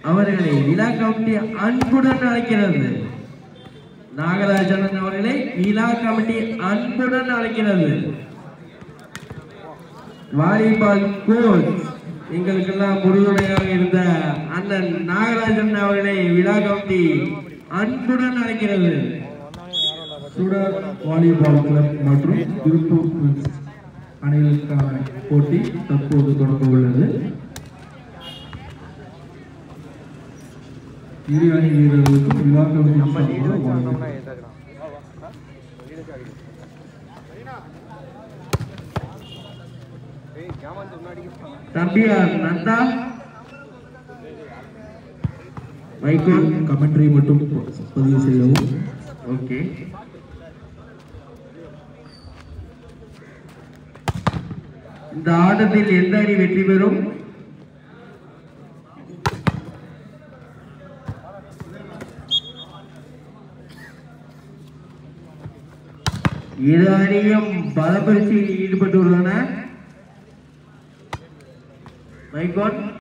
அவர்களை விழா கமிட்டி அன்புடன் அழைக்கிறது நாகராஜன் அவர்களை விழா கமிட்டி அன்புடன் அழைக்கிறது வாலிபால் கோச் எங்களுக்கெல்லாம் உறுதுணையாக இருந்த அண்ணன் நாகராஜன் அவர்களை விழா கமிட்டி அன்புடன் அழைக்கிறது சுடர் வாலிபால் கிளப் மற்றும் திருப்பூர் குயின்ஸ் அணிகளுக்கான போட்டி தற்போது தொடங்க உள்ளது இரு அணி வீரர்களுக்கும் விழா கமிட்டி சார்பாக வாழ்த்துக்கள். தம்பியார் நந்தா மைக்கோல் கமெண்ட்ரி மட்டும் பதிவு செய்யவும் ஓகே இந்த ஆட்டத்தில் எந்த அணி வெற்றி பெறும் இரு அணியும் பலப்பரிசையில் ஈடுபட்டுள்ளன மைக்கோன்